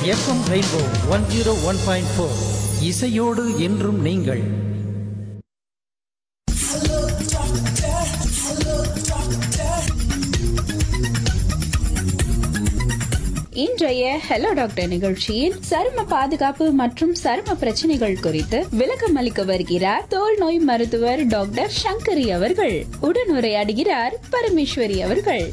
FM rainbow one zero one point four இசையோடு என்றும் நீங்கள் இன்றைய ஹலோ டாக்டர் நிகழ்ச்சியில் சரும பாதுகாப்பு மற்றும் சரும பிரச்சனைகள் குறித்து விளக்கம் அளிக்க வருகிறார் தோல் நோய் மருத்துவர் டாக்டர் சங்கரி அவர்கள் உடனுரையாடுகிறார் பரமேஸ்வரி அவர்கள்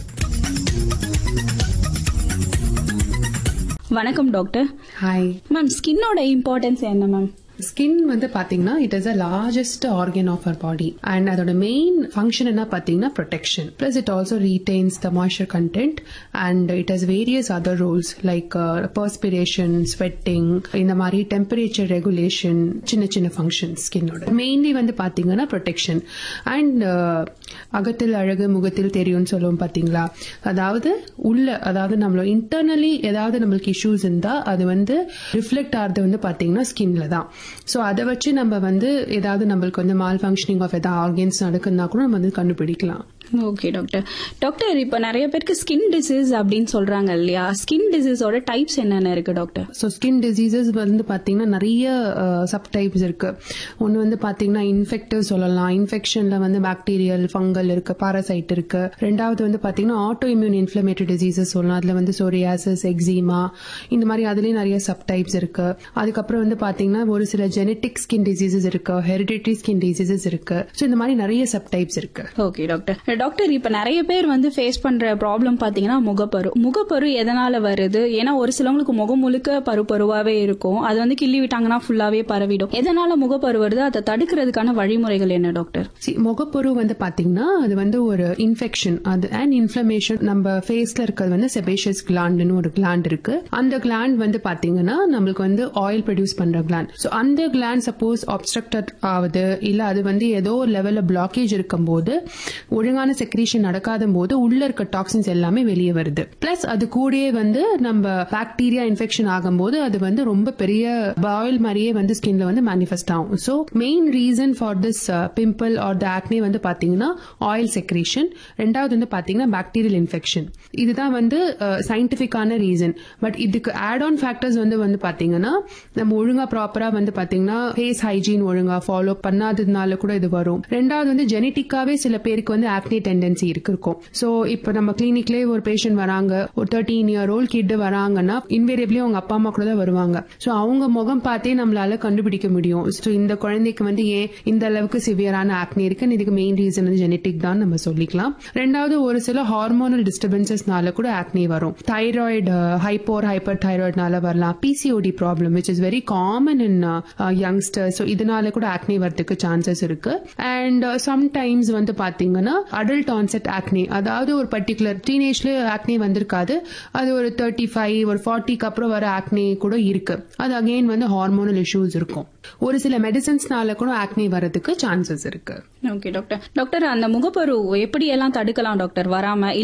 வணக்கம் டாக்டர் ஹாய் மேம் ஸ்கின்னோட இம்பார்ட்டன்ஸ் என்ன மேம் ஸ்கின் வந்து பாத்தீங்கன்னா it is a largest organ of our body and அதோட மெயின் ஃபங்க்ஷன் என்ன பாத்தீங்கன்னா protection plus it also retains the moisture content and it has various other roles like perspiration sweating இந்த மாதிரி temperature regulation சின்ன சின்ன function ஸ்கின்னோட mainly வந்து பாத்தீங்கன்னா protection and அகத்தில் அழகு முகத்தில் தெரியும்னு சொல்லுவோம் பாத்தீங்களா அதாவது உள்ள அதாவது நம்மள இன்டர்னலி ஏதாவது நம்மளுக்கு இஷ்யூஸ் இருந்தா அது வந்து ரிஃப்ளெக்ட் ஆகிறது வந்து பாத்தீங்கன்னா ஸ்கின்ல தான் ஸோ அதை வச்சு நம்ம வந்து ஏதாவது நம்மளுக்கு வந்து மால் ஃபங்க்ஷனிங் ஆஃப் ஏதாவது ஆர்கன்ஸ் நடக்குதுன்னா கூட நம்ம வந்து கண்டுபிடிக்கலாம் ஓகே டாக்டர் டாக்டர் இப்ப நிறைய பேருக்கு ஸ்கின் டிசீஸ் அப்படின்னு சொல்றாங்க இல்லையா ஸ்கின் டிசீஸோட டைப்ஸ் என்னென்ன இருக்கு டாக்டர் ஸோ ஸ்கின் டிசீசஸ் வந்து பார்த்தீங்கன்னா நிறைய சப் டைப்ஸ் இருக்கு ஒன்று வந்து பார்த்தீங்கன்னா இன்ஃபெக்டிவ் சொல்லலாம் இன்ஃபெக்ஷன்ல வந்து பாக்டீரியல் ஃபங்கல் இருக்கு பாரசைட் இருக்கு ரெண்டாவது வந்து பார்த்தீங்கன்னா ஆட்டோ இம்யூன் இன்ஃபிளமேட்டரி டிசீசஸ் சொல்லலாம் அதில் வந்து சோரியாசிஸ் எக்ஸிமா இந்த மாதிரி அதுலேயும் நிறைய சப் டைப்ஸ் இருக்கு அதுக்கப்புறம் வந்து பார்த்தீங்கன்னா ஒரு சில ஜெனட்டிக் ஸ்கின் டிசீசஸ் இருக்கு ஹெரிடிட்டரி ஸ்கின் டிசீசஸ் இருக்கு ஸோ இந்த மாதிரி நிறைய சப் டைப்ஸ் இருக்கு ஓகே டாக்டர் டாக்டர் இப்ப நிறைய பேர் வந்து ஃபேஸ் பண்ற ப்ராப்ளம் பாத்தீங்கன்னா முகப்பரு முகப்பரு எதனால வருது ஏன்னா ஒரு சிலவங்களுக்கு முகம் முழுக்க பரு பருவாவே இருக்கும் அது வந்து கிள்ளி விட்டாங்கன்னா ஃபுல்லாவே பரவிடும் எதனால முகப்பரு வருது அதை தடுக்கிறதுக்கான வழிமுறைகள் என்ன டாக்டர் See, முகப்பரு வந்து பாத்தீங்கன்னா அது வந்து ஒரு இன்ஃபெக்ஷன் அது அண்ட் இன்ஃபிளமேஷன் நம்ம ஃபேஸ்ல இருக்கிறது வந்து செபேஷியஸ் கிளாண்ட்னு ஒரு கிளாண்ட் இருக்கு அந்த கிளாண்ட் வந்து பாத்தீங்கன்னா நம்மளுக்கு வந்து ஆயில் ப்ரொடியூஸ் பண்ற கிளாண்ட் ஸோ அந்த கிளாண்ட் சப்போஸ் ஆப்ஸ்ட்ரக்டட் ஆகுது இல்ல அது வந்து ஏதோ ஒரு லெவல்ல பிளாக்கேஜ் இருக்கும்போது ஒழுங்கான செக்ரீஷன் நடக்காத போது உள்ள இருக்க டாக்ஸின்ஸ் எல்லாமே வெளியே வருது பிளஸ் அது கூடயே வந்து நம்ம பாக்டீரியா இன்ஃபெக்ஷன் ஆகும்போது அது வந்து ரொம்ப பெரிய பாயில் மாதிரியே வந்து ஸ்கின்ல வந்து மேனிஃபெஸ்ட் ஆகும் so main reason for this pimple or the acne வந்து பாத்தீங்கன்னா ஆயில் செக்ரேஷன் ரெண்டாவது வந்து பாத்தீங்கன்னா பாக்டீரியல் இன்ஃபெக்ஷன் இதுதான் வந்து சயின்டிபிக்கான ரீசன் பட் இதுக்கு ஆட் ஆன் ஃபேக்டர்ஸ் வந்து வந்து பாத்தீங்கன்னா நம்ம ஒழுங்கா ப்ராப்பரா வந்து பாத்தீங்கன்னா ஃபேஸ் ஹைஜீன் ஒழுங்கா ஃபாலோ பண்ணாததுனால கூட இது வரும் ரெண்டாவது வந்து ஜெனட்டிக்காவே சில பேருக்கு வந்து ஆக்னே டெண்டன்சி இருக்கு இருக்கும் ஸோ இப்போ நம்ம கிளினிக்லேயே ஒரு பேஷண்ட் வராங்க ஒரு தேர்ட்டீன் இயர் ஓல்ட் கிட் வராங்கன்னா இன்வேரியபிளி அவங்க அப்பா அம்மா கூட தான் வருவாங்க ஸோ அவங்க முகம் பார்த்தே நம்மளால கண்டுபிடிக்க முடியும் ஸோ இந்த குழந்தைக்கு வந்து ஏன் இந்த அளவுக்கு சிவியரான ஆக்னே இருக்குன்னு இதுக்கு மெயின் ரீசன் வந்து ஜெனட்டிக் தான் நம்ம சொல்லிக்கலாம் ரெண்டாவது ஒரு சில ஹார்மோனல் டிஸ்டர்பன்சஸ்னால கூட ஆக்னே வரும் தைராய்டு ஹைப்போர் ஹைப்பர் தைராய்டுனால வரலாம் PCOD problem which is very common in youngster so இதனால கூட ஆக்னே வரதுக்கு சான்சஸ் இருக்கு அண்ட் சம்டைம்ஸ் வந்து பாத்தீங்கன்னா அடல்ட் ஆன்செட் ஆக்னே அதாவது ஒரு பர்டிகுலர் டீனேஜ்ல ஆக்னே வந்திருக்காது அது ஒரு தேர்ட்டி ஃபைவ் ஒரு ஃபார்ட்டிக்கு அப்புறம் வர ஆக்னே கூட இருக்கு அது அகெயின் வந்து ஹார்மோனல் இஷ்யூஸ் இருக்கும் ஒரு சில மெடிசன்ஸ்னால கூட ஆக்னே வரதுக்கு சான்சஸ் இருக்கு ஓகே டாக்டர் டாக்டர் அந்த முகப்பரு எப்படி எல்லாம் தடுக்கலாம் டாக்டர் வராம